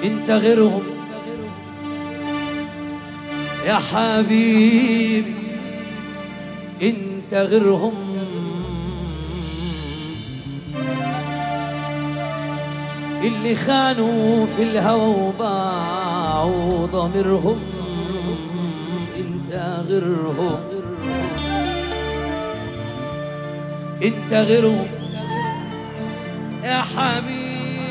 انت غيرهم يا حبيبي انت غيرهم اللي خانوا في الهوى وباعوا ضميرهم انت غيرهم انت غيرهم يا حبيبي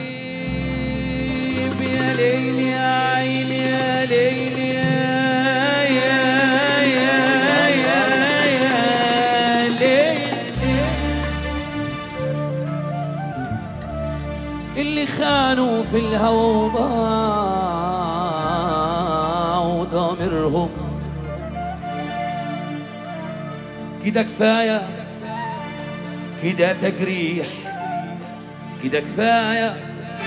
يا ليل يا عين يا ليل يا يا يا يا يا ليل اللي خانوا في الهوى وضاعوا ضميرهم كده كفايه كده تجريح كده كفايه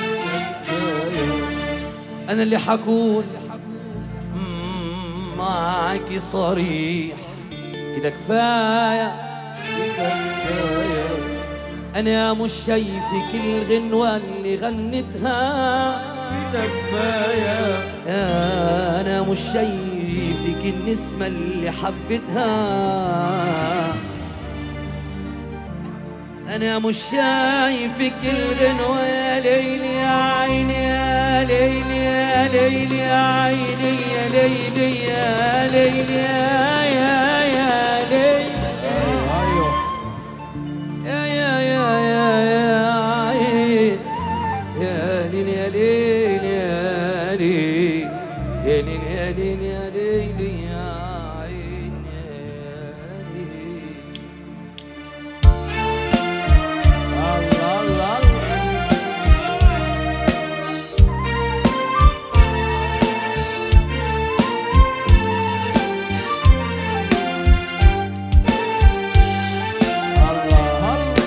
انا اللي حكون مم، معاكي صريح كده كفايه انا مش شايفك الغنوه اللي غنتها كده كفايه انا مش شايفك النسمه اللي حبتها انا مش شايفك الغنوة يا ليل يا عيني يا ليل يا ليل يا عيني يا ليل يا ليل يا يا يا ليل ايوه يا يا يا يا يا عين يا ليل يا ليل يا ليل يا ليل يا ليل يا ليل يا عين يا ليل الله الله الله الله الله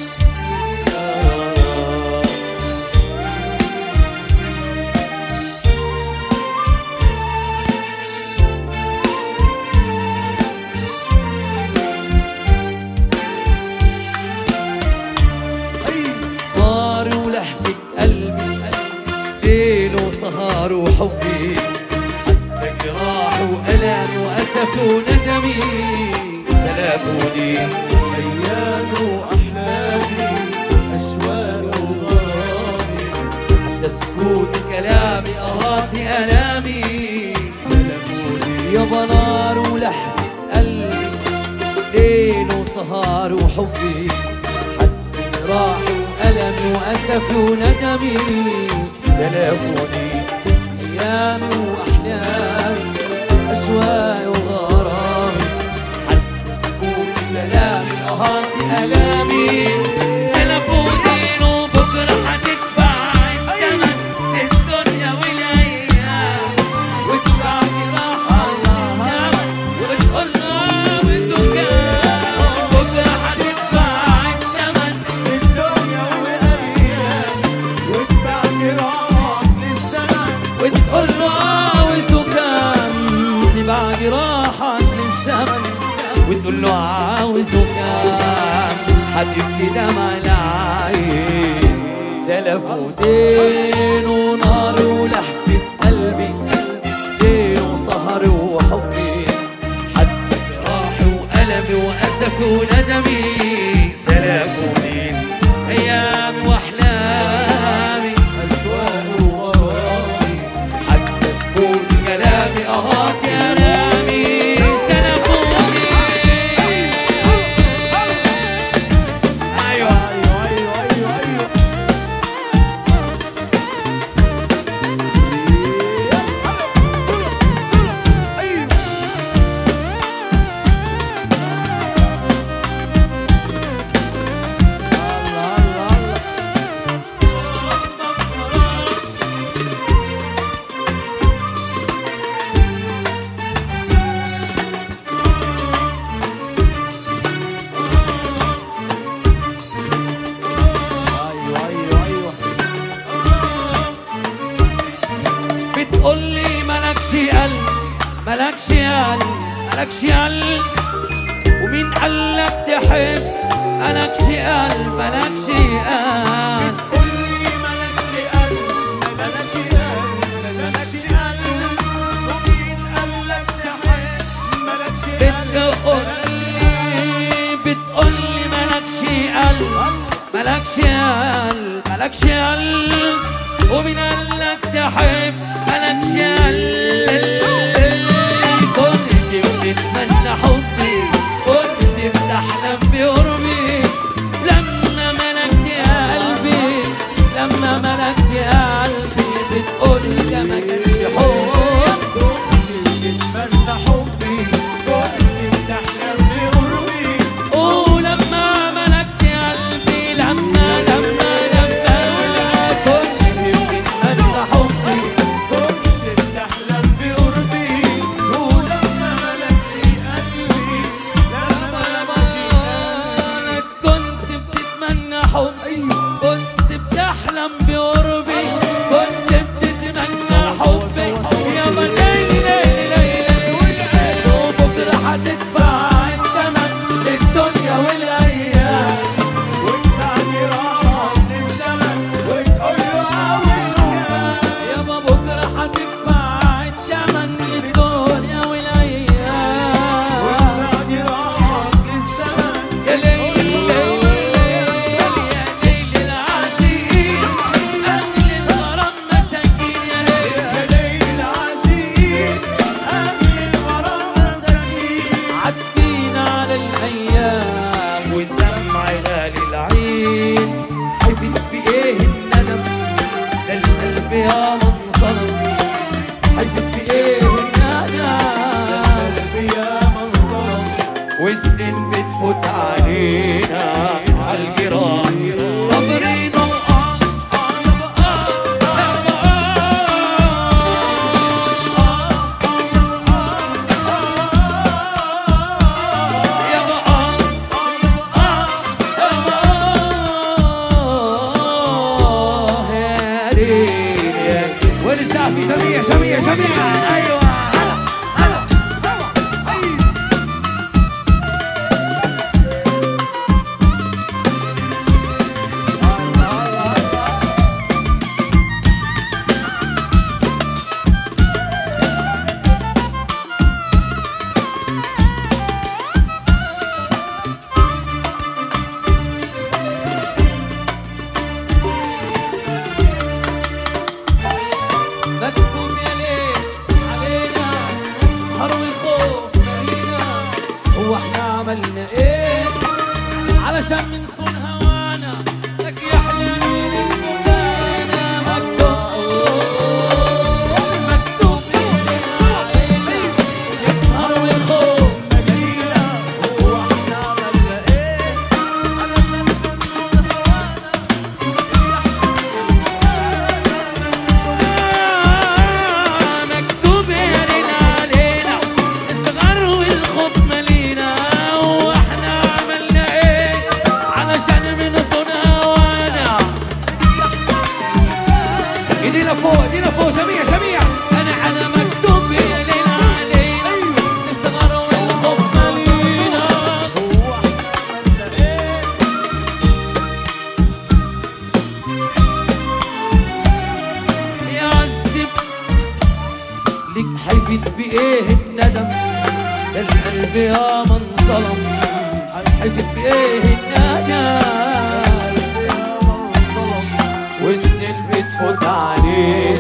نار ولهفة قلبي ليل وسهر وحبي حتى جراح وألم وأسف وندمي سلافوني ايام واحلامي اشواق وغرامي حتى سكوت كلامي أهاتي ألامي سلموني يا نار ولهفة قلبي ليل وسهر وحبي حتى جراح وألم وأسف وندمي سلافوني أيامي وأحلامي أشواقي وغرامي حتى سكوت كلامي أهاتي ألامي سلفوني وبكرة حتدفع الثمن الدنيا والأيام وادفع جراحة الزمن وتقول عاوز وكام بكرة حتدفع الثمن الدنيا والايام واتبع جراحك للزمن وتقول له عاوز وكام تبع جراحك للزمن وتقول له عاوز وكام حتبكي دمع العين سلف ودين ونار ولهفة قلبي ليل وسهر وحبي حتى جراحي وألمي وأسفي وندمي سلف ودين أيامي وأحلامي اشواق وغرامي حتى سكوت كلامي أهات يا نامي سلفوني أيوة ايوه ايوه ايوه ايوه ايوه الله الله الله ايوه ايوه ايوه بتقولي ملكش قلب ملكش قلب ملكش قلب ومين قالك تحب ملكش قلب ملكش قلب قولي مالكش قلب مالكش قلب مالكش قلب ومين قالك تحب مالكش قلب كنت بتتمنى حبي كنت بتحلم بقربي لما ملكت قلبي لما ملكت قلبي بتقول ده ما كانش حب تتمنى حبي كنت بتحلم بقربي ولما ملكت قلبي لما لما لما كنت بتتمنى حبي كنت بتحلم بقربي ولما ملكت قلبي لما لما كنت بتتمنى حبي كنت بتحلم بقربي كنت بتتمنى حبي يا ما ليلي ليلي ليلي والليل وبكره هتدفع الثمن للدنيا والايام وتعني راحة من الزمن وتقول له عاوز كام يا ما بكره هتدفع الثمن للدنيا والايام وتعني راحة من الزمن يا ليل ليل ليل يا ليل العاشقين أهل الغرام مساكين يا ليل يا ليل العاشقين أهل الغرام مساكين عدينا على الأيام والدمع غالي العين حفت في إيه الندم ده القلب يا من ظلم حفت في إيه الندم قلبي يا من ظلم وسنين بتفوت علينا عالجراح صابرين وآه يا بقى يا ليل يا ولسه في جميع جميع جميع ايوه مكتوب يا ليل علينا سهر والخوف مالينا هو احنا عملنا ايه علشان من صون هوانا لك يا حلال المبانا مكتوب مكتوب يا ليل علينا السهر والخوف مدينة هو احنا عملنا ايه علشان ننصر هوانا مكتوب يا ليل علينا الصغر والخوف مالينا واحنا عملنا ايه علشان بنصون هوانا ايدينا فوق ايدينا فوق جميع جميع انا انا مكتوب يا ليل علينا الصغر والخوف مالينا هو احنا عملنا ايه يعذب لك حيفت بايه الندم ده القلب يا من ظلم حيفت بايه الندم قلبي يا من ظلم وسنين بتفوت علينا